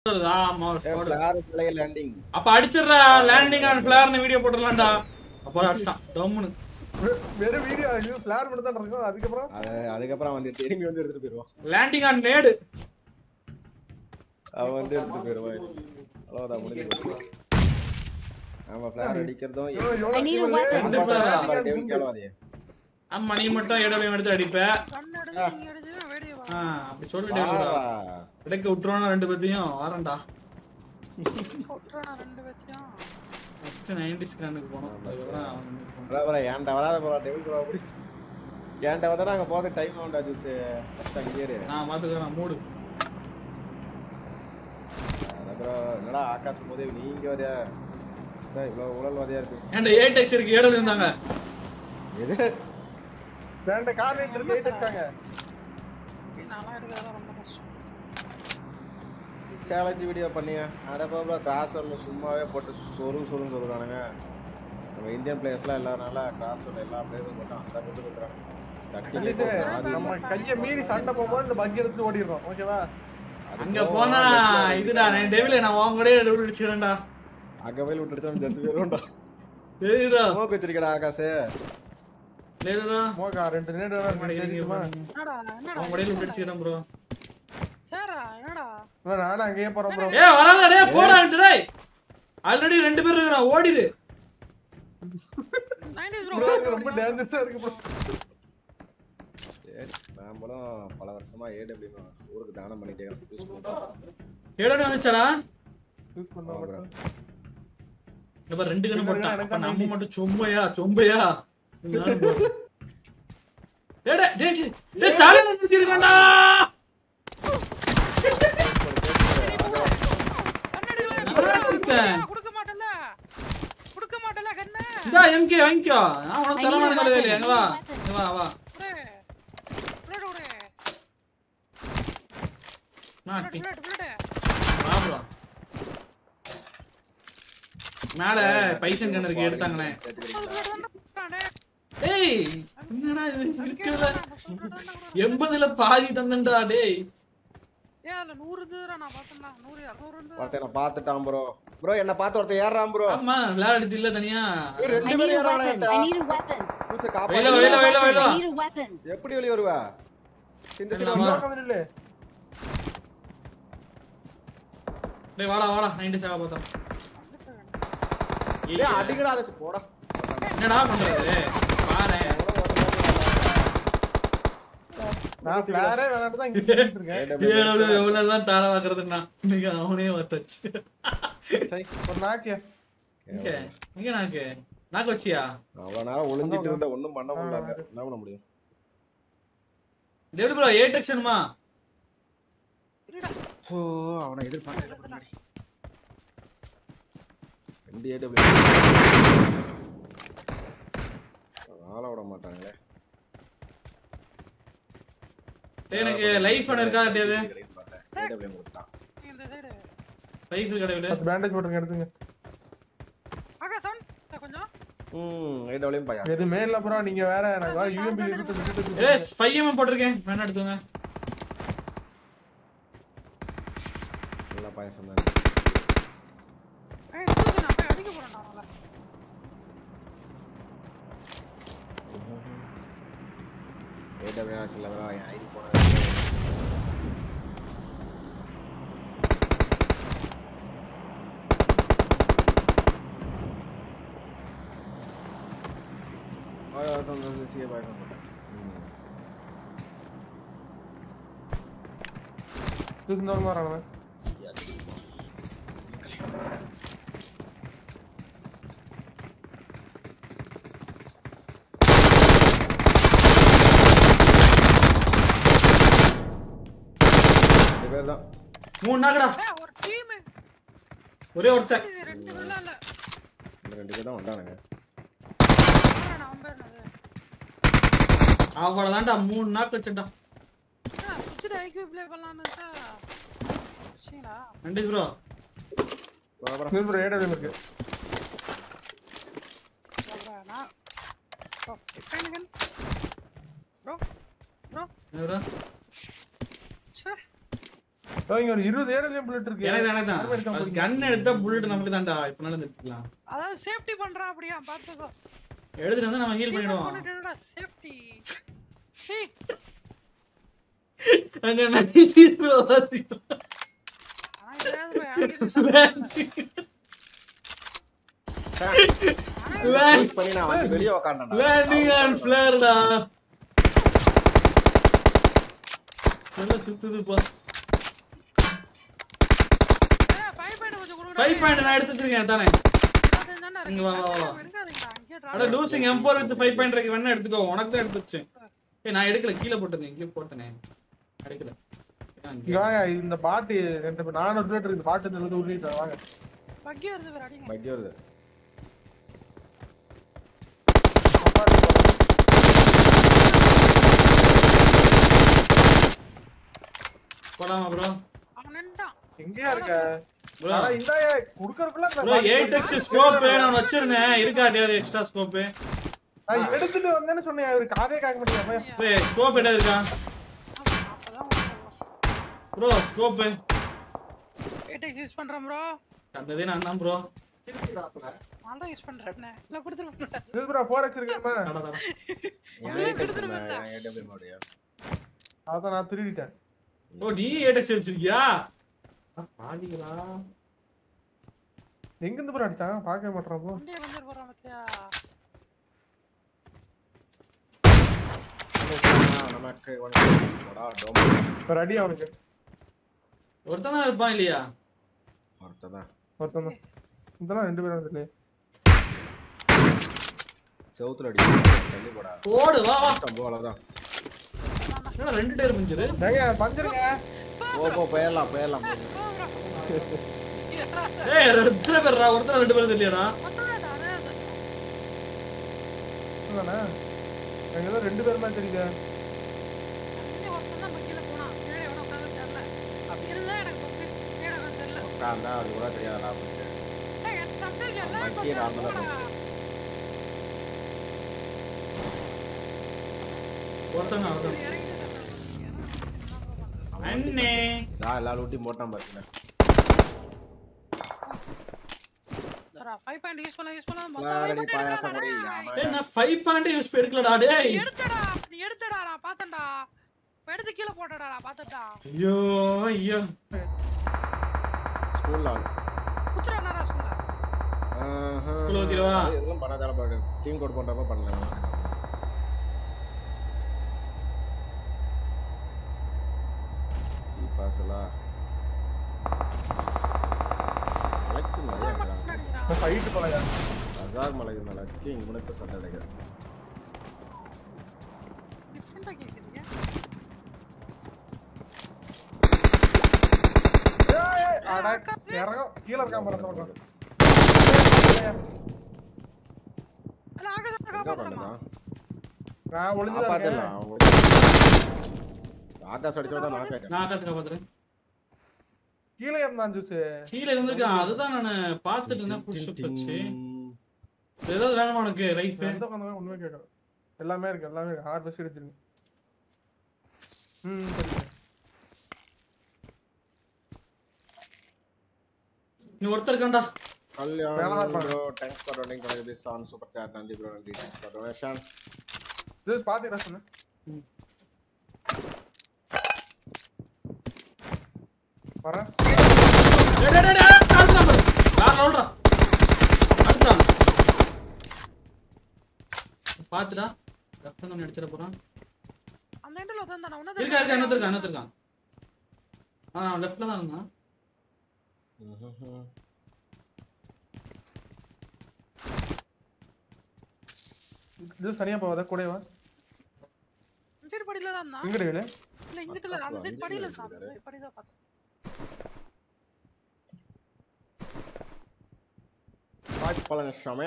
வருதா? ஆமா, ஒரு squad. லேண்டிங் அப்ப அடிச்சிடுறா லேண்டிங் ஆன் பிளேயர்னு வீடியோ போட்டுடலாம்டா அப்போ அடிச்சிட்டான் டம்முன்னு வெறும் வீடியோ இது பிளான் மட்டும் தான் இருக்கும் அதுக்கப்புறம் அது அதுக்கப்புறம் வந்து திரும்பி வந்து எடுத்துட்டு போயிருவான் லேண்டிங் ஆன் நேடு அவன் வந்து எடுத்துட்டு போயிருவான் அவ்வளவுதான் முடிஞ்சு போச்சு ஆமா பிளார் அடிக்கிறதும் ஐயோ, எவ்வளவு I need a team weapon. இல்ல. அந்த பக்கம் தான் பாரு, டேவிட் கேளவாதே. ஆமா நீ மட்டும் ஏடபிள்யூ எடுத்து அடிப்ப கண்ணு எடுத்து நீங்க அடிச்சா வேடியை ஆ, வா அப்படி சொல்லிட்டு வாரா. கிடைக்க விட்டுருவானா ரெண்டு பேத்தையும் வரேன்டா கொட்டுறானா ரெண்டு பேத்தையும் ஃபர்ஸ்ட் நைன்டி ஸ்கேனுக்கு போனோம் அதுக்கப்புறம் அவன் போனோம். வரா, வரா, ஏன்டா வராத போறா, டேவிட் ப்ரோ அப்படி. ஏன்டா வந்தா நாங்க போறதுக்கு time ஆகும்டா, ஜூஸ். first அங்கேயே இரு. நான் பாத்துக்கிறேன் மூடு அதுக்கப்புறம், என்னடா ஆகாஷ் உதவி நீங்க வரியா சார் இவ்வளவு உடல்வாதியா இருக்கு ஏன்டா ஏ டெக்ஸ் இருக்கு ஏடபிள்யூ இருந்தாங்க எது ரெண்டு கார் இருக்கு இருக்காங்க நான்லாம் எடுக்கிறதெல்லாம் ரொம்ப கஷ்டம் சேலஞ்ச் வீடியோ பண்ணியா அடப்பா கிராஸ் ஒன்று சும்மாவே போட்டு சொரு சொருன்னு சொல்லுறானுங்க நம்ம இந்தியன் பிளேயர்ஸ்லாம் இல்லாதனால கிராஸ் ஒன்று எல்லா பிளேயரும் போட்டு அந்த போட்டு கொடுக்குறாங்க தட்டி சொல்லிட்டு போட்டு ஆதி- நம்ம கைய மீறி சண்டை போகும்போது இந்த பக்கி எடுத்து ஓடிடுறோம் ஓகேவா அது அங்க போக போனா லெஃப்ட்ல இதுடா நான் டெவில நான் உன் கூட டெவில் அடிச்சுக்கிறேன்டா அங்க போய் விட்டுட்டு தான் செத்து போயிருவோம்டா தெரியுதா ஸ்மோக் வச்சிருக்கடா ஆகாஷ் தெரியுதா மோகா ரெண்டு நேடு தெரியுமா என்னடா என்னடா உன் கூட விட்டு அடிச்சுக்கிறேன் ப்ரோ சேரா என்னடா நானும் அங்கேயே போறேன் ப்ரோ ஏ வராதா டேய் போடா டேய் ஆல்ரெடி ரெண்டு பேர் இருக்கறான் ஓடிடு நைன்டிஸ் ப்ரோ ப்ரோ ரொம்ப டேஞ்சரஸா இருக்கு ப்ரோ நாமளும் பல வருஷமா ஏடபிள்யூ ஊருக்கு தானம் பண்ணிட்டே யூஸ் பண்ணுறோம் ஏடபிள்யூ வந்துச்சாடா யூஸ் பண்ண மாட்டேன் இப்ப ரெண்டு கண்ணு இல்ல, போட்டான் எனக்கு அப்ப நம்ம 90. மட்டும் சொம்பையா சொம்பையா நானும் போட்டேன். டேய் டேய், டேய் டேய், டேய் தலையில நிறுத்திருக்கேன்டா கண்ணடிக்கலாம் கொடுக்க மாட்டல கொடுக்க மாட்டல கண்ணு இதா எம்கே வாங்கிக்கோ நான் உனக்கு I need தரமான a தலைவே weapon. எங்க வா I need a weapon. இங்க வா வா புரே புரேட் புரே நாட்டி புரேட் புரேட் வா ப்ரோ மேல பைசன் கண்ணருக்கு எடுத்தாங்கண்ணே டேய் என்னடா இது இருக்குல்ல எண்பதுல பாதி தந்தன்டா டேய் ஏன் அதுல நூறு இருந்ததுடா நான் பார்த்தேன்டா நூறு இரநூறு இருந்தது ஒருத்தன் என்ன பார்த்துட்டான் ப்ரோ ப்ரோ என்ன பார்த்து ஒருத்தன் ஏறான் ப்ரோ ஆமா விளையாடுறது இல்ல தனியா ரெண்டு I பேரும் need a ஏறானே weapon. I need a weapon. புதுசு வெளியில, காப்பாத்து வெளியில, வெளியில, வெளியில. I need a weapon. எப்படி வெளிய வருவ சின்ன சின்ன ஆமா. உட்காந்து இல்ல டேய் வாடா வாடா நைன்டி சேவை பார்த்தோம் டேய் அடிக்கடா அதை போடா என்னடா பண்றது பாரு நான் பிளாரே வேணாட்டு தான் இங்க நின்னுட்டு இருக்கேன் ஏழு எவ்வளவுதான் தார வாக்குறதுன்னா இன்னைக்கு அவனே வத்தாச்சு சரி. ஒரு நாக்கியா இங்க இங்க நாக்கு நாக்கு வச்சியா அவ்வளவு நேரம் ஒளிஞ்சிட்டு இருந்தா ஒண்ணும் பண்ண முடியல அங்க. என்ன பண்ண முடியும் டேவிட் ப்ரோ ஏ டெக்ஷனுமா ஓ அவனை எதிர்பார்க்கல முன்னாடி ரெண்டு ஏடபிள்யூ ஆள விட மாட்டாங்களே டேய் எனக்கு லைஃப் ஒன்று இருக்கா டேது ஏடபிள்யூ கொடுத்தான் இந்த சைடு லைஃப் இருக்கா டேவிட் பத்து பேண்டேஜ் போட்டுருங்க எடுத்துங்க ஆகா சவுண்ட் கொஞ்சம் ம் ஏடபிள்யூ பையா எதுவுமே இல்ல ப்ரோ நீங்க வேற எனக்கு யூஎம்பி விட்டு விட்டுட்டு ஏய் ஃபைவ் எம்எம் போட்டிருக்கேன் வேணா எடுத்துங்க நல்ல பாயசம் தான் ஏய் தூக்கு நான் போய் அடிக்க போறேன்டா அவங்கள ஏடபிள்யூ சில என் ஐடி போன தூக்கி இந்த மாதிரி வரானுங்க ரெண்டு பேர் தான் மூணு நாக்குடா ஏய் ஒரு டீம் ஒரே ஒருத்தன் இது ரெண்டு பேர்லாம் இல்ல இந்த ரெண்டு பேர் தான் வந்தானுங்க நான் அவன் பேர் என்னது அவ்வளவுதான்டா மூணு நாக்கு வச்சுட்டா ஏன்னா சுத்திட்டு ஐக்யூ ப்ளே பண்ணலான்னு இருக்கா சரிங்களா நன்றி ப்ரோ அப்புறம் நின்று ஏடபிள்யூ இருக்கு ப்ரோ நான் bro define bro bro bro சே ஓ, இங்க ஒரு இருபது ஏரியா புல்லட் இருக்கு எனக்கு தானே தான் யாருமே எடுக்காம போறீங்க. கன் எடுத்தா புல்லட் நமக்கு தான்டா இப்ப நல்லா எடுத்துக்கலாம் அதாவது சேஃப்டி பண்றா அப்படியா பாத்துக்கோ எடுத்துட்டு வந்து நம்ம ஹீல் பண்ணிடுவோம் சேஃப்டி அங்க நைன்டி ப்ரோ பாத்தீங்களா ஆனா கிடையாது bro, எனக்கு இது சந்தோஷம் இல்ல. Wait பண்ணி நான் வந்து வெளியே உக்காண்டேன்டா. லேண்டிங் ஆன் ஃபிளேர்டா நல்லா சுத்துதுப்பா ஏய், five point கொஞ்சம் கொடுங்கடா. ஃபைவ் பாயிண்ட் நான் எடுத்து வச்சிருக்கேன் தானே அது என்னண்ணா இங்க இருக்கு? வா, வா, வா. எடுக்காதீங்கடா, அங்கேயே drop அட losing M four with five point இருக்கு வேணா எடுத்துக்கோ உனக்கு தான் எடுத்து வச்சேன் ஏய் நான் எடுக்கல கீழே போட்டேன் இங்கே போட்டேனே எடுக்கல ஏன் இங்க இங்கே? வாங்க இந்த பாட்டு ரெண்டு பேர் நானூறு புல்லட் இருக்கு இந்த பாட்டு இருந்து உருட்டிட்டு வாங்க பக்கி வருது பாரு, அடிங்க. பக்கி வருது. போலாமா ப்ரோ அவன் நின்னுட்டான். எங்கேயா இருக்க ப்ரோ ஆனா இந்தாய குடுக்கறதுக்குள்ள இந்த ப்ரோ பாட்டு எயிட் எக்ஸ் ஸ்கோப் நான் வச்சிருந்தேன் இருக்காட்டியாது எக்ஸ்ட்ரா ஸ்கோப் நான் எடுத்துட்டு வந்தேன்னு சொன்னேன் அவரு காதே கேட்க முடியாம ப்ரோ ஸ்கோப் என்ன இருக்கா அப்பதான் உங்களுக்கு ப்ரோ ஸ்கோப் 8x யூஸ் பண்றேன் bro. கண்டதே நான் தான் ப்ரோ நான் தான் யூஸ் பண்றேன் என்ன? இல்ல கொடுத்துட்டு இது ப்ரோ ஃபோர் எக்ஸ் இருக்குமா என் ஐட்டம் சொன்னா, என் ஐட்டம் போய் மாட்டியா? அதான் நான் திருடிட்டேன் ஓ நீ எயிட் எக்ஸ் வச்சிருக்கியா அட பாவிகளா எங்க இருந்து ப்ரோ அடிச்சான் பார்க்கவே மாட்டேறான் ப்ரோ வண்டியை கொஞ்சம் போறான் பாத்தியா? நமக்கு ஒன்று போடா, டோம். ஒரு அடி அவனுக்கு ஒருத்தன் தான் இருப்பான் இல்லையா ஒருத்தன்தான். ஒருத்தன் தான் இதெல்லாம் ரெண்டு பேரும் வந்து செவுத்துல அடி. தள்ளி போடா. போடு வா வா கம்பு அவ்வளவுதான். என்னடா ரெண்டு டயர் பஞ்சரு ஏங்க பஞ்சிருங்க போ, போ, போயிடலாம், போயிடலாம், போ. போ bro. ஏய் ரெண்டு பேர்டா ஒருத்தன் ரெண்டு பேரும் இல்லையாடா மொத்தமாடா, அதே அது. தானே எங்க ஏதோ ரெண்டு பேருமே தெரியுது அங்கே ஒருத்தன் தான் பக்கியில போனான். கீழே எவனோ உட்கார்ந்து தெரியல. அப்படி இருந்தா எனக்கு வந்து கீழே உட்கார்ந்து தெரியல. உட்கார்ந்தா அது கூட தெரியாதா அப்படின்ட்டு. ஏய், எனக்கு sometimes அவன் எல்லாரும் பக்கியை கொஞ்சம் நார்மலா போடா. ஒருத்தன் தான் ஒருத்தன் இறங்கிட்டு சொல்றேன். என்ன bro பண்றது? அண்ணே நான் எல்லா லூட்டியும் போட்டான் பாருங்க தரா, five point use பண்ண use பண்ண மொத்தம் எல்லாரடி five point பாயாசம் எடுக்கறாடா, கொடி டேய். ஏய் நான் ஃபைவ் பாயிண்ட் யூஸ் எடுக்கலடா டேய் எடுத்தடா நீ எடுத்தடா நான் பார்த்தேன்டா இப்ப எடுத்து கீழே போட்டடா நான் பார்த்தேன்டா ஐயோ ஐயோ ஸ்கூல்ல குத்துறா நேரா சொல்ல ஸ்கூல்ல ஊத்திடவா? எதுவும் பண்ணாதான பாரு டீம் கோட் பண்றப்ப பண்ணலாம் பாசலா மலைக்கு நிறைய இருக்கிறாங்க ஃபைட் போலையா அசார் மலைக்கு மலைக்கு இவனுக்கு சண்டை அடைக்கிறான் டிஃப்ரெண்டா கேக்குறீங்க ஏய், ஏய், அட, இறங்கும். கீழே இருக்கான் பாரு, அந்த பக்கம். அல்ல ஆகாத எங்க காப்பாத்துறமா பண்ணுதான் நான் ஒளிஞ்சுதான் இருக்கேன். காப்பாத்தலாம் ஆகாஷ் அடிச்சா தான் நாக் ஆயிட்டேன் நான் காத்து காப்பாத்துறேன் கீழே இருந்தான் ஜூஸ் கீழே இருந்திருக்கான் அதுதான் நான் பார்த்துட்டு இருந்தேன் புஷ் வச்சு ஏதாவது வேணுமா உனக்கு ரைஃப் எந்த உட்காந்து ஒண்ணுமே கேட்கல எல்லாமே இருக்கு எல்லாமே இருக்கு ஹார்ட் பெஸ்ட் எடுத்துருங்க ம் சரி சரி. நீ ஒருத்தர் இருக்கான்டா கல்யாண் வேணாம் இருப்பாங்க. Bro thanks for donating twenty rupees on super chat நன்றி ப்ரோ நன்றி தேங்க்ஸ் ஃபார் டொனேஷன் ஜூஸ் பாத்து என்ன சொன்னேன் வரேன் டேய் டேய் டேய் கால்றான் பாரு கால் ரோல்றா அடுத்தான் பாத்துடா ரத்தம் தான் அடிச்சிட போறான் அந்த எண்டில் உட்காந்து நான் இருக்கா இருக்கா இன்னொருத்தர் இருக்கான் இன்னொருத்தர் இருக்கான் ஆ லெஃப்ட்ல தான் இருந்தான் ஜூஸ் தனியா போவாத கூட வா சைடு படியில தான் இருந்தான் இங்கிட்டு வேலு இல்ல இங்கிட்ட இல்ல அந்த சைடு அங்க படியில இருக்காரு. இருக்கான் அந்த படி தான் பார்த்தேன் பழனிசாமி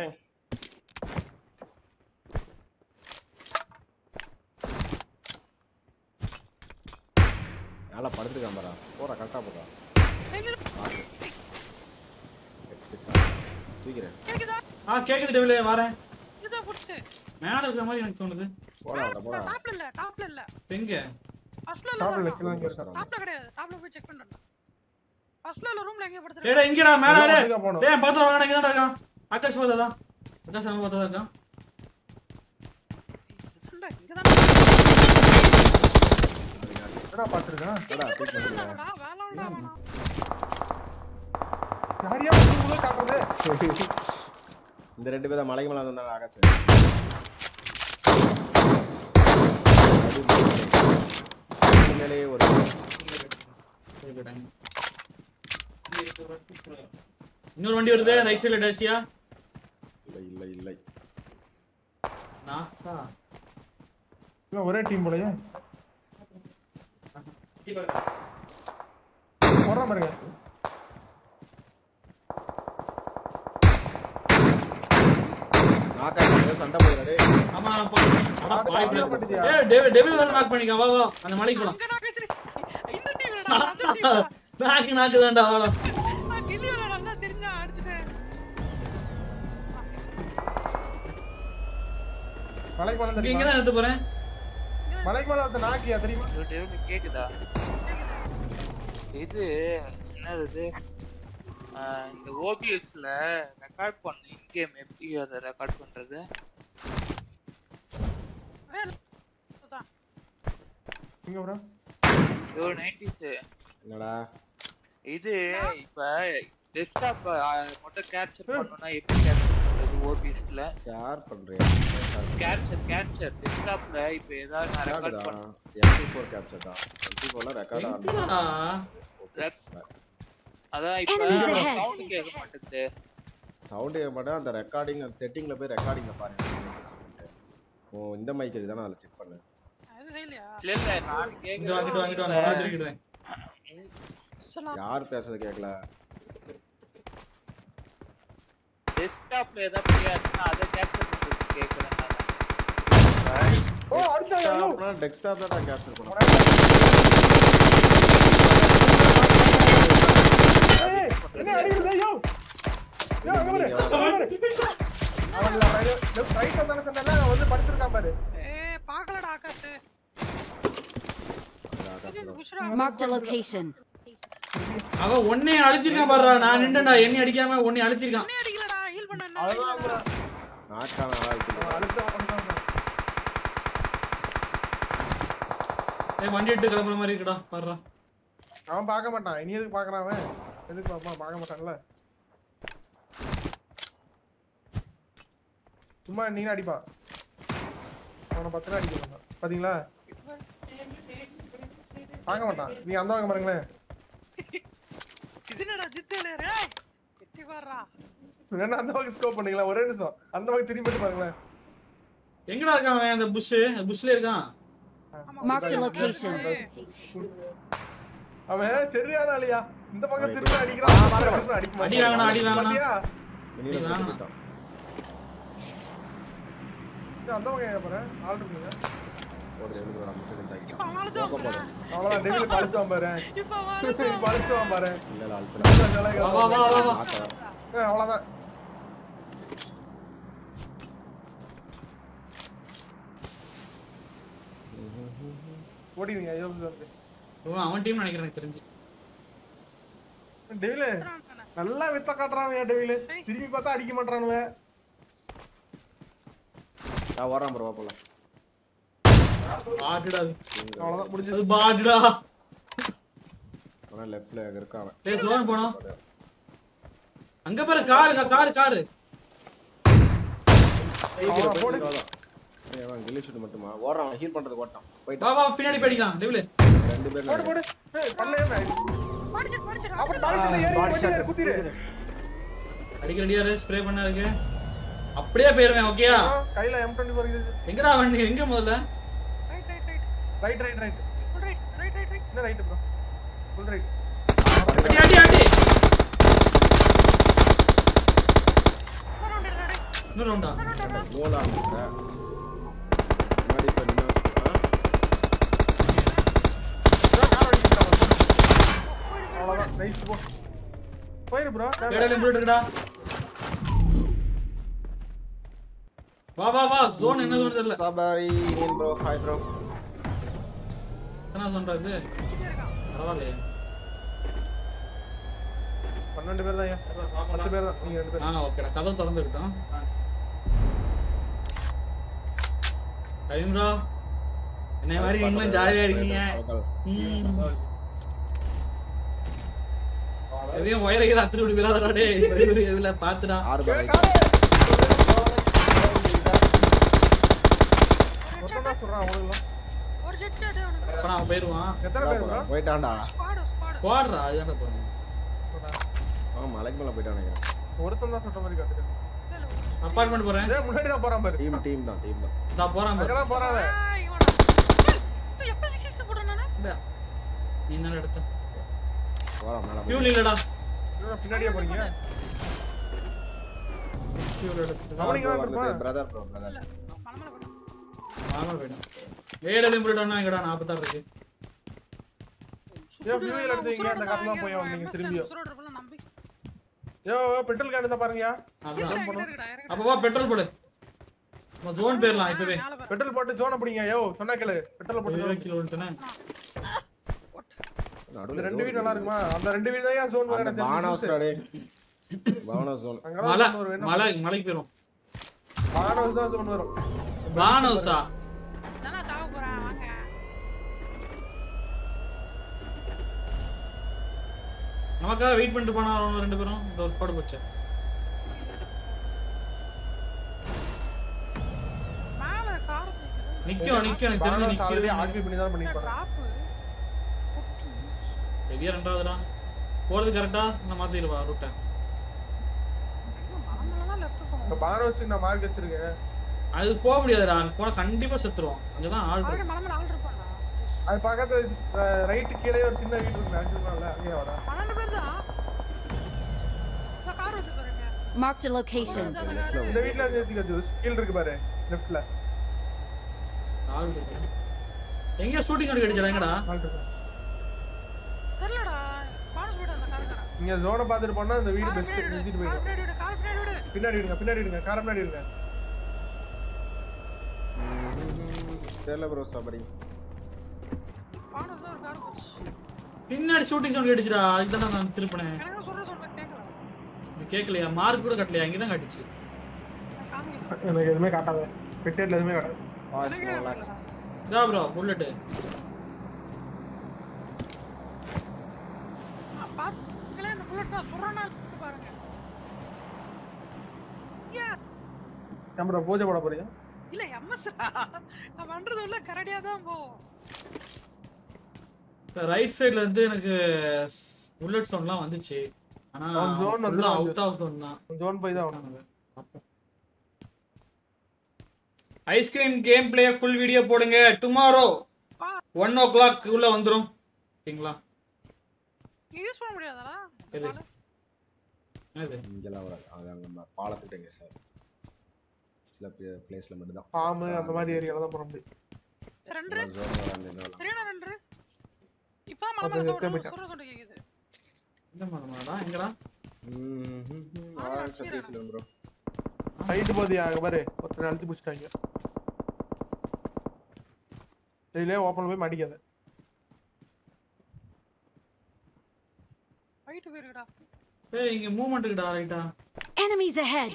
நல்லா படுத்துருக்கான் பாரா போறா கரெக்டா போறா தூக்கிறேன் கேக்குதா ஆ கேக்குது டெவிலே வரேன் இதுதான் புடிச்சு மேல இருக்கிற மாதிரி எனக்கு தோணுது போடா அவட போடா டாப்ல இல்ல டாப்ல இல்ல எங்க ஃபர்ஸ்ட்ல டாப்ல இல்ல வைக்கலாம் இங்க இருக்கான் டாப்ல கிடையாது டாப்ல போய் செக் பண்ணிட்டேன் ஃபர்ஸ்ட் ஃப்ளோர்ல ரூம்ல எங்க டேய் படுத்துறேன் டேய், இங்கடா மேல டேய் அப்படிதான் போகணும். டேய் பாத்திரம் வாங்க இங்க தான் இருக்கான் ஆகாஷ் பார்த்தா தான் ஆகாஷ் அவன் பார்த்தா இருக்கான் இதுதான்டா, இங்கதான் என்னடா பார்த்திருக்கான்? என்னடா, pick பண்ணிட்டியா? இருந்தாங்கடா, வேலை உண்டா வேணாம். யாரையா வந்து உள்ள காட்டுறது? இந்த ரெண்டு பேரும் மலைக்கு மேல வந்தாங்க ஆகாசு மேலேயே ஒரு இன்னொரு வண்டி வருது ரைட் சைடுல டேசியா இல்லை இல்லை இல்லை நாக்கா இவன் ஒரே டீம் போலயே போடுறான் பாருங்க நாக்கா ஏதோ சண்டை போடுறாரு ஆமா போ. அட பாய் ஆ, பண்ணிட்டியா? ஏய் டேவிட் டேவிட் வர நாக் பண்ணிக்க வா வா அந்த மலைக்கு போலாம் அங்க நான் வச்சிரு. இந்த டீம் இல்லடா, அந்த டீம் நாக்கு நாக்கு தான்டா வாடா நான் கில்லி விளையாட நல்லா தெரிஞ்சா அடிச்சிட்டேன் மலைக்கு மேல இங்க இங்க தெரியுமா தான் எடுத்து போறேன் மலைக்கு மேல ஒருத்தன் நாக்கியா தெரியுமா ஐயோ, டேவிட் கேக்குதா இது என்னது இது ஆஹ் இந்த ஓபிஎஸ்ல ரெக்கார்ட் பண்ண இன் கேம் எப்படி அதை ரெக்கார்ட் பண்றது வேலை அதான். இங்க ப்ரோ ஐயோ நைன்டிஸ் என்னடா இது இப்ப டெஸ்க்டாப் மட்டும் கேப்சர் பண்ணனும்னா எப்படி கேப்சர் பண்றது ஓபிஎஸ்ல ஷேர் பண்றேன் கேப்சர் கேப்சர் டெஸ்க்டாப்ல இப்ப ஏதாவது நான் ரெக்கார்ட் பண்ண எம்பி ஃபோர் கேப்சர் தான் எம்பி ஃபோர்ல ரெக்கார்ட் எங்கடா? அதான் இப்ப Enemies ahead. சவுண்ட் கேட்க மாட்டேங்குது சவுண்ட் மட்டும் அந்த ரெக்கார்டிங் அந்த செட்டிங்ல போய் ரெக்கார்டிங்ல பாருங்க ஓ இந்த மைக் தானே அதில் செக் பண்ணு அது செய்யலையா இல்ல இல்ல நான் இங்க வாங்கிட்டு வாங்கிட்டு வாங்க நான் திருக்கிடுறேன் சொல்லலாம் யார் பேசுறது கேட்கல டெஸ்க்டாப்ல ஏதாவது தெரியாதுன்னா அதை கேப்சர் பண்றது கேக்குறேன் நான் ஓ அடிச்சா ஐயோ டெஸ்க்டாப்ல தான் கேப்சர் பண்ணுவோம் ஏய், என்ன அடிக்குது ஐயோ ஐயோ அங்க பாரு அங்க பாரு. அவன் இல்ல, right- left- right வந்தானே சொன்னேன்ல, அவன் வந்து படுத்திருக்கான் பாரு ஏ பாக்கலடா ஆகாசு இது இந்த புஷ்ரா Marked a location. அவன் ஒன்னே அழிச்சிருக்கான் பாருடா நான் நின்னுடா என்னை அடிக்காம ஒன்னே அழிச்சிருக்கான் என்ன அடிக்கலடா ஹீல் பண்ண என்ன அதுதான் அடிக்கலடா. bro. நாக்கான ஆளாயிட்டு அவன் அழுத்த அவன்தான் bro. ஏய் வண்டி எடுத்து கிளம்புற மாதிரி இருக்குடா பாருடா அவன் பார்க்க மாட்டான் இனி எதுக்கு பார்க்கறான் அவன் எதுக்கு பார்ப்பான் பார்க்க மாட்டான்ல சும்மா நீங்க அடிப்பான் அவனை பத்திரம் அடிக்க மாட்டான் பாத்தீங்களா பார்க்க மாட்டான் நீங்க அந்த பக்கம் பாருங்களேன் இது என்னடா ஜித்து விளையாடு ஏய் எத்தி பாருடா வேணா அந்த பக்கம் ஸ்கோப் பண்ணீங்களா ஒரே நிமிஷம் அந்த பக்கம் திரும்பி மட்டும் பாருங்களேன் எங்கடா இருக்கான் அவன் அந்த புஷ் புஷ்ல இருக்கான் Marked a location. அவன் சரியான ஆளியா இந்த பக்கம் திரும்ப அடிக்கிறான் அந்த பக்கம் திரும்ப அடிக்க மாட்டான். அடி வாங்கணும், அடி வாங்கணும். பாத்தியா? வெளியில நீ போட்டு வாங்க. போயிட்டான். இது அந்த பக்கம் ஏன் போறேன் ஆள் இருக்குங்க ஒரு எழுபது ஒரு ஐம்பது செகண்ட் இப்ப ஆகிட்டான் அவன் அழுதுவான் பாரு. அவ்வளவுதான் டெவில பழிச்சுவான் பாரு இப்ப அவன் அழுதுவான். பழிச்சுவான் பாரு இல்ல இல்ல அழுத்தலாம் வா வா வா வா வா நாக்கா ஏய், அவ்வளவுதான் ஓடிடுங்க ஐயோ வந்து ஓ, அவன் டீம் நினைக்கிறேன் எனக்கு தெரிஞ்சு டெவில நல்லா வித்த காட்டுறானுங்க டெவில திரும்பி பார்த்தா அடிக்க மாட்டானுங்க நான் வரேன் ப்ரோ போலாம் பாட்டுடா அது. அவ்வளவுதான் முடிஞ்சது அது பாட்டுடா ஆனா லெஃப்ட்ல இருக்கான் அவன் டேய் சோன் போனோம் அங்க பாரு காருங்க காரு காரு அவ்வளவுதான், போடு ஏய், அவன் கில்லி ஷூட் மட்டுமா ஓடுறான் அவன் ஹீல் பண்றது ஓட்டான் போயிட்டான் வா வா பின்னாடி படிக்கலாம் டேபிள் ரெண்டு பேர் போடு போடு ஏய் பண்ணலையே படிச்சிட்டு படிச்சிட்டு அப்புறம் தலையில ஏறி பாடி வண்டியில ஷாட் குத்திரு அடிக்க ரெடியா ஸ்ப்ரே பண்ண இருக்கு அப்படியே போயிருவேன் ஓகேயா ஆ, கையில எம் டுவெண்ட்டி ஃபோர் எங்கடா வண்டி எங்க முதல்ல right right right right right right full right right right right என்ன ரைட் ப்ரோ ஃபுல் ரைட் அடி அடி அடி ரவுண்ட் எடுடா இன்னொரு ரவுண்டா கோலா இருக்க முன்னாடி இப்ப நின்னு அவ்வளவுதான் நைஸ் போ போயிரு ப்ரோ கேடல இம்ப்ரூவ் இருக்குடா வா வா வா ஜோன் என்ன ஜோன் தெரியல safari in bro hi bro எத்தனை ஜோன்டா இது இங்கே இருக்கான் பரவாயில்லையே பன்னெண்டு பேர் தான் ஐயா பத்து பேர் தான் நீங்க ரெண்டு பேர் ஆ ஓகேடா கதவு திறந்துக்கிட்டோம் கவிம்ரா என்ன மாதிரி நீங்களும் ஜாலியா இருக்கீங்க ம். எதையும் ஒயரைகள் அத்துட்டு இப்படி விராதடா டேய் பெரிய பெரிய இதுல பாத்துடா ஆறு ஏய், பேர் காரு! ஒருத்தன் தான் சொல்றான் அவனுங்களாம். ஒரு ஜெட் ஷாட் அவனுக்கு அப்ப நான் போயிருவான் எத்தனை பேர் bro? போயிட்டான்டா ஸ்குவாடு ஸ்குவாடு போடுறா அதுதான்டா போறேன் அவன் மலைக்கு மேல போயிட்டான் நினைக்கிறேன் ஒருத்தன் தான் சொல்ற மாதிரி காட்டுது அப்பார்ட்மெண்ட் போறேன் ஏய், முன்னாடி தான் போறான் பாரு டீம் டீம் தான் டீம் தான் நான் போறான் பாரு அங்கதான் போறான் அவன். எப்ப சிக்ஸ் போடுறேன் நானு இந்தா. நீ என்ன எடுத்த போறான் மேல ஃபியூல் இல்லடா இவன் பின்னாடியே போறீங்க ஃபியூல் எடுத்து கவனிங்க தான் இருப்பான் பிரதர் ப்ரோ பிரதர் மலமலை போடு வாங்க போயிடும் ஏடலையும் போயிட்டோம்னா எங்கடா நாற்பத்தாறு இருக்கு ஏன் fuel எடுத்தீங்க அந்த காசுலாம் போய் வந்தீங்க திரும்பியும் உசுரோட இருப்பெல்லாம் நம்பி யோ பெட்ரோல் கேன் தான் பாருங்க அதான் இருக்குடா, இருக்குடா, இருக்குடா. அப்ப வா பெட்ரோல் போடு நம்ம ஜோன் போயிடலாம் இப்பவே மேல பாரு. பெட்ரோல் போட்டு ஜோனை பிடிங்க யோ சொன்னா கேளு பெட்ரோல் போட்டு இருபது zone. கிலோமீட்டர்னு இந்த நடுவுல ரெண்டு வீடு நல்லா இருக்குமா அந்த ரெண்டு வீடு தான் ஜோன் அந்த பான் ஹவுஸ் டே பான் ஹவுஸ் zone. மலை அங்கதான் ஒரு வேணும் மலை மலைக்கு போயிடும் பான் ஹவுஸ் தான் ஜோன் வரும் பான் ஹவுஸா நானா சாக போறேன் வாங்க நமக்காக வெயிட் பண்ணிட்டு போனா அவங்க ரெண்டு பேரும் இந்த ஒரு பாடு போச்சு மேல கார் நிக்கும் நிக்கும் எனக்கு தெரிஞ்சு பான் ஹவுஸ் ஆல்ரெடி நிக்கிறது ஆர்பி பண்ணி தான் பண்ணிருப்பாங்க டிராப் ஹெவியா ரெண்டாவதுடா போறது கரெக்டா நான் மாத்திடுவா ரூட்டை மலமலாம் லெஃப்ட் இந்த போகணும் பான் ஹவுஸ் நான் மார்க் வச்சிருக்கேன் அது போக முடியாதுடா அங்க போனா கண்டிப்பா செத்துருவோம் அங்கதான் ஆள் இருக்கு மறுபடியும் மலமல ஆள் இருப்பான்டா அது பக்கத்துல ரைட்டு கீழே ஒரு சின்ன வீடு இருக்கு நினைச்சிருக்கோம்ல அங்கேயே வாடா பன்னெண்டு பேர் தான் இந்த கார் வச்சு பாருங்க Marked a location. இந்த காரு இந்த வீட்ல சேர்த்துக்க ஜூஸ் கீழ இருக்கு பாரு லெஃப்ட்ல ஆள் இருக்கு எங்கேயோ ஷூட்டிங் அடி அடிச்சா எங்கடா தெரியலடா பானஸ் போயிட்டு அந்த காருக்காரன் நீங்க ஜோனை பார்த்துட்டு போனா இந்த வீடு கார் பெஸ்ட் பின்னாடி நிறுத்திட்டு விடு கார் போயிடும் பின்னாடி விடு கார் பின்னாடி விடு பின்னாடி இருங்க பின்னாடி இருங்க கார பின்னாடி இருங்க தெரியல ப்ரோ சபரி பானஸ் தான் ஒரு கார் போச்சு பின்னாடி ஷூட்டிங் சவுண்ட் அடிச்சுடா அதுதான் நான் திருப்பினேன் எனக்கு சொல்ற சொல்ற கேட்கல இது கேட்கலையா மார்க் கூட கட்டலையா அங்கதான் காட்டுச்சு நான் காமிக்கல எனக்கு எதுவுமே காட்டாத பெட்டேட்ல எதுவுமே காட்டாது பாஸ் எனக்கே ரிலாக்ஸ் வரலடா. இதா ப்ரோ புல்லட்டு நான் பாத்துங்களே இந்த புல்லட் நான் சொல்றேன்னா பாருங்க ஏ கேமரா பூஜை போட போறீங்க இல்ல எம்எஸ் நான் பண்றது உள்ள கரடியா தான் போகும் ரைட் சைடுல இருந்து எனக்கு புல்லட் சவுண்ட்லாம் வந்துச்சு ஆனா அவன் zone வந்து ஃபுல்லா வந்து- அவுட் ஆஃப் ஜோன் தான் ஜோன் போய் தான் ஆகணும் ice cream game play full video போடுங்க டுமாரோ ஒன் ஓ கிளாக் உள்ள வந்துரும் ஓகேங்களா யூஸ் பண்ண முடியாதாடா இந்த எது? பாலு? என்னது இங்கெல்லாம் வராது அது அங்க ம- பாலத்துக்கிட்டங்க சார் சில பிளேஸ்ல மட்டும் தான் பாம்பு அந்த மாதிரி ஏரியால தான் போட முடியும் ரெண்டு ஜோன் வராது இதெல்லாம் சரியான ரெண்டு இப்பதான் அது மலை மேல எத்தனை சொல்ற மீட்டர்? சொல்ற சொல்ற கேக்குது இந்த மரமாடா எங்கடா ஆரஞ்சு சர்வீஸ்ல ப்ரோ ஹைட் போது அங்க பாரு ஒருத்தர் அழுத்தி பிடிச்சிட்டாங்க இதுலயே ஓப்பன் போய் மாட்டிக்காத ஃபைட் போயிருக்கடா ஏய் இங்க மூவ்மெண்ட் இருக்குடா ரைட்டா Enemies ahead.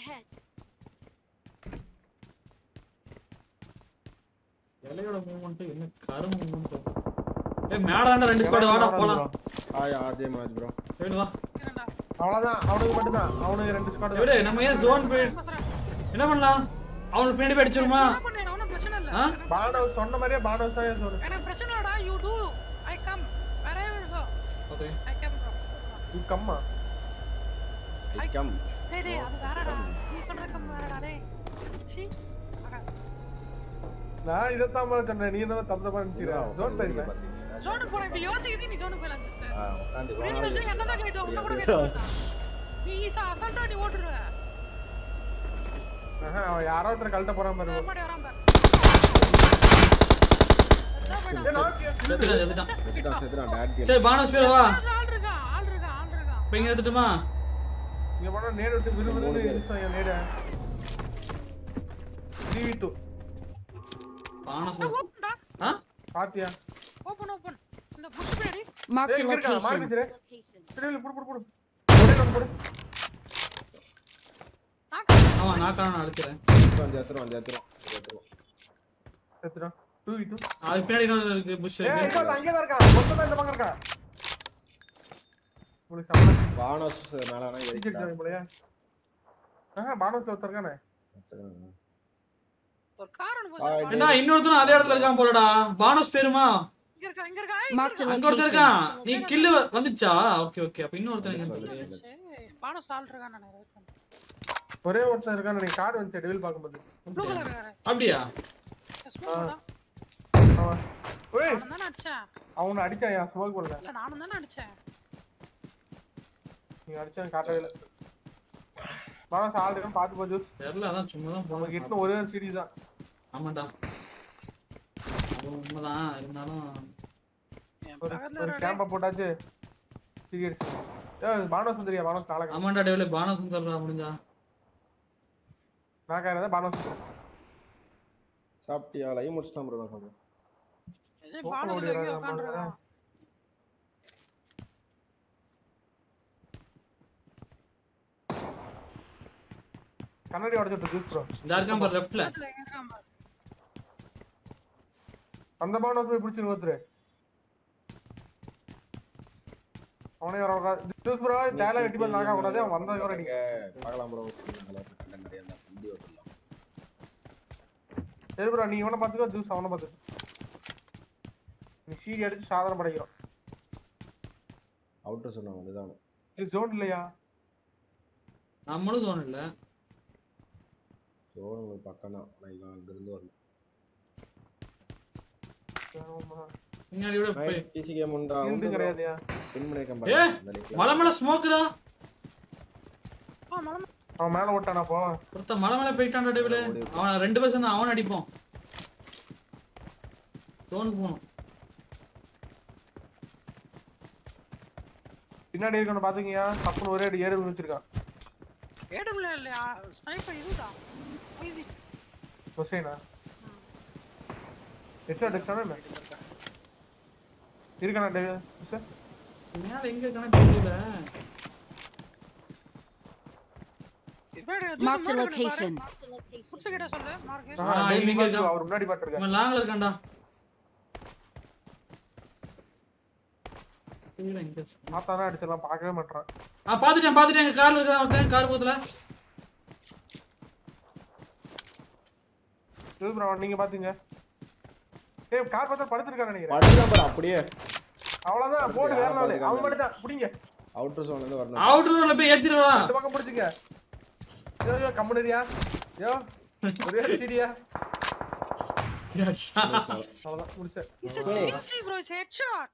இலையோட மூவ்மெண்ட் என்ன கரும்பு மூவ்மெண்ட் ஏய் மேடாண்ட ரெண்டு ஸ்குவாட் வாடா போலாம் ஆய் அதே மாதிரி ப்ரோ போயிடு வா இருடா அவ்வளவுதான் அவனுக்கு மட்டும்தான் அவனுக்கு ரெண்டு ஸ்குவாட் விடு நம்ம ஏன் ஜோன் போய் என்ன பண்ணலாம் அவனுக்கு பின்னாடி போய் அடிச்சிருமா என்ன பண்ணேன் ஒன்றும் பிரச்சனை இல்ல ஆ? பானவ் சொன்ன மாதிரியே பானவ் தான் சொல்லு எனக்கு பிரச்சனை இல்லடா you too I come wherever you go okay I come bro நீ கம்மா ஐ கம் டேய் டேய் அது வேறடா நீ சொல்ற கம் வேறடா டேய் சி ஆகாஷ் நான் இதைத்தான் மேல சொன்னேன் நீ என்ன தப்பு தப்பா நினைச்சியா ஜோன் போயிருந்தேன் ஜோனுக்கு போன இப்படி யோசிக்குது நீ ஜோனுக்கு போயிடலாம் ஜூஸ் உட்காந்து புரியுது வச்சு என்னதான் கேட்டு உன்ன கூட கேட்டு நீ ஈஸா அசால்ட்டா நீ ஓட்டுருவ ஆஹா, அவன் யாரோ ஒருத்தர் கழட்ட போறான் பாரு முன்னாடி வரான் பாரு அதான் போயிட்டான். ஏய், knock you. செத்துட்டான் செத்துட்டான் செத்துட்டான் செத்துட்டான் டேட் சரி பானஸ் பேர் வா ஆள் ஆள் இருக்கான் ஆள் இருக்கான் ஆள் இருக்கான் இப்போ இங்க எடுத்துட்டுமா இங்க போனா நேடு விட்டு விறு விறுன்னு இழுத்தான் என் நேட டிவி டூ பானஸ் ஓப்பன்டா ஆ பாத்தியா ஓப்பன் ஓப்பன் இந்த புஷ் பின்னாடி Marked ஏய், a இங்க இருக்கா location. மார்க் வச்சிரு திரும்பி புடு புடு புடு நாக்கான நான் அழுக்கிறேன் அஞ்சு எத்திரம் அஞ்சு எத்திரம் அஞ்சு எத்திரம் எடுத்துடா டூ டூ அது பின்னாடி இன்னொரு இருக்கு புஷ் ஏய் இருக்கு இன்னொருத்தன் அங்கேயே தான் இருக்கான் மொத்தமா இந்த பக்கம் இருக்கான் உங்களுக்கு சம்பளம் வானஸ் மேல வேணா டிக்கெட் ஏறிக்கலாம். ஜாயின் போலையா ஆஹா பானஸ் ஒருத்தர் இருக்கானே ஒரு கார் ஆ, அனுப்ப ஏண்டா இன்னொருத்தனும் அதே இடத்துல இருக்கான் போலடா பானஸ் பேருமா இங்க இருக்கா இங்க இருக்கா Marked a அங்க ஒருத்தன் location. இருக்கான் நீ கில்லு வந்துடுச்சா ஓகே ஓகே அப்ப இன்னொருத்தன் எங்க வந்துச்சு, இருக்கு? பானஸ் ஆள் இருக்கான்னு நினைக்கிறேன் ஒரே ஒருத்தன் இருக்கான் நீ கார் வந்து டெவில் பார்க்கும்போது ப்ளூ கலர் இருக்காரு அப்படியா அவன் ஓய் நானும் தானே அடிச்சேன் அவனை அடிச்சான் என் ஸ்மோக் போடல இல்ல நானும் தானே அடிச்சேன் நீங்க அடிச்சான் காட்டவே இல்லை பானஸ் ஆள் இருக்கான் பார்த்து போ ஜூஸ் தெரியல அதான் சும்மா தான் நமக்கு போனேன் இன்னும் ஒரே ஒரு சீடி தான் ஆமாண்டா அது உண்மைதான் இருந்தாலும் என் ஒரு பக்கத்துல ஒரு ஒரு கேம்ப போட்டாச்சு சீடி அடிச்சு ஏய் பானஸ் வந்துரியா பானஸ் நாளைக்கு ஆமாண்டா டேவில பானஸ் வந்துடுறா முடிஞ்சா நான் காரதான் பானஸ் வந்துரும் சாப்பிட்டியா லைவ் முடிச்சுட்டான் ப்ரோ நான் சொல்றேன் இதே ஓப்பன் பானஸ் ஓடிடுறாரு எங்க நம்ம உட்காந்துருக்கான் கண்ணாடி உடச்சிட்டு ஜூஸ் ப்ரோ இந்த இருக்கான் பாரு லெஃப்ட்ல பக்கத்துல எங்க இருக்கான் பாரு. அந்த பானஸ் போய் பிடிச்சிரு ஒருத்தர் அவனே வர ஜூஸ் ப்ரோ டேலா வெட்டி பார்த்து நாக்கா கூடாது அவன் வந்ததுக்கு அப்புறம் அடிங்க பார்க்கலாம் ப்ரோ கண்டென்ட் நிறைய இருந்தா வண்டி ஓட்டலாம் சரி ப்ரோ நீ இவனை பார்த்துக்கோ ஜூஸ் அவனை பார்த்துக்கோ நீ சீடி அடிச்சு சாதனை படைக்கிறோம் அவுட்டர் சொன்னாங்க அதுதான் இது ஜோன் இல்லையா நம்மளும் தோணும் இல்ல ஸோ உங்களுக்கு பக்கம் தான் நான் இவன் அங்கிருந்து வரல பின்னாடி விட போய் பிசி கேம் உண்டா இருந்து கிடையாதுயா பின் பண்ணிருக்கேன் ஏ, பாருங்க இந்த link ல. மலை மேல ஸ்மோக்குடா ஆ, மலை அவன் மேல ஓட்டானா போ ஒருத்தன் மலை மேல போயிட்டான்டா டேவில அவன் ரெண்டு பேர் சேர்ந்து அவன் அடிப்போம் தோனுக்கு போகணும் பின்னாடி இருக்கணும் பாத்துக்கியா தப்புன்னு ஒரே அடி ஏறு வச்சிருக்கான் ஏடபிள்யூ இல்லையா ஸ்னைப்பர் இதுதான் ஈஸி ஹுசைனா எக்ஸ்ட்ரா டெக்ஸ்ட்ரா என்ன இருக்கானா டேவிட் சார் மேல எங்க கணக்கு தெரியல Marked a location. புடிச்ச கிட்ட சொல்லு மார்க் ஆ, இவங்க இருக்கான். அவர் முன்னாடி பாத்துருக்காரு இவன் லாங்ல இருக்கான்டா தெரியல எங்க இருக்கு. மாத்தானா அடிச்சிடலாம் பார்க்கவே மாட்டான் ஆ பாத்துட்டேன் பாத்துட்டேன் எங்க கார்ல இருக்கான் ஒருத்தன் கார் பக்கத்துல ப்ரோ நீங்க பாத்தீங்க ஏய் கார் பார்த்தா படுத்துருக்கான்னு நினைக்கிறேன் படுத்துதான் பாரு அப்படியே அவ்வளவுதான் போட்டு வேற நாள் பாத்துருக்காங்க. அவன் மட்டும் தான் புடிங்க அவுட்டர் சோன்ல இருந்து வரணும் அவுட்டர் போய் ஏத்திடுவா இந்த பக்கம் பிடிச்சிங்க யோ யோ கம்முனரியா யோ ஒரே சீடியா அவ்வளவுதான் முடிச்சேன் is easy bro is headshot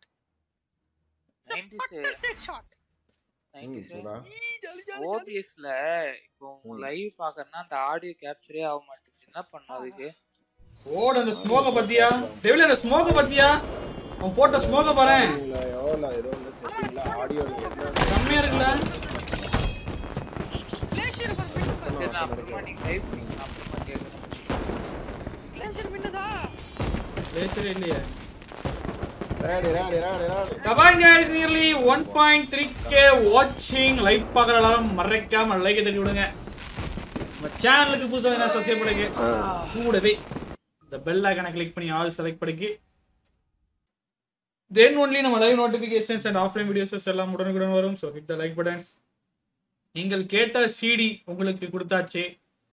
90 headshot ம், சூடா. ஓபிஎஸ்ல இப்போ உங்க லைவ் பாக்கறனா அந்த ஆடியோ கேப்சரே ஆக மாட்டேங்குது என்ன பண்ணும் அதுக்கு ஓட அந்த ஸ்மோக பத்தியா டெவில அந்த ஸ்மோக பத்தியா அவன் போட்ட ஸ்மோக பாறேன் இல்ல, எவ்வளோ ஏதோ ஒன்று செட்டிங்ல ஆடியோ என்ன கம்மியா இருக்குல்ல கிளேஷியர் பர் பின்னு பாரு சரி நான் அப்புறமா நீங்க லைவ் பண்ணீங்க நான் அப்புறமா கேட்கறேன் கிளேஷியர் பின்னுதா பேசவே இல்லையே ready ready ready ready Come on guys, nearly 1.3k watching. Like பார்க்குற எல்லாரும் மறக்காம லைக் தட்டி விடுங்க நம்ம சேனலுக்கு புதுசாக என்ன சப்ஸ்கிரைப் பண்ணுங்க கூடவே இந்த பெல் ஐக்கனை கிளிக் பண்ணி ஆல் செலக்ட் பண்ணிக்கு தென் ஒன்லி நம்ம live notifications and offline videos எல்லாம் உடனுக்குடன் வரும் so hit the like buttons நீங்கள் கேட்ட சிடி உங்களுக்கு கொடுத்தாச்சு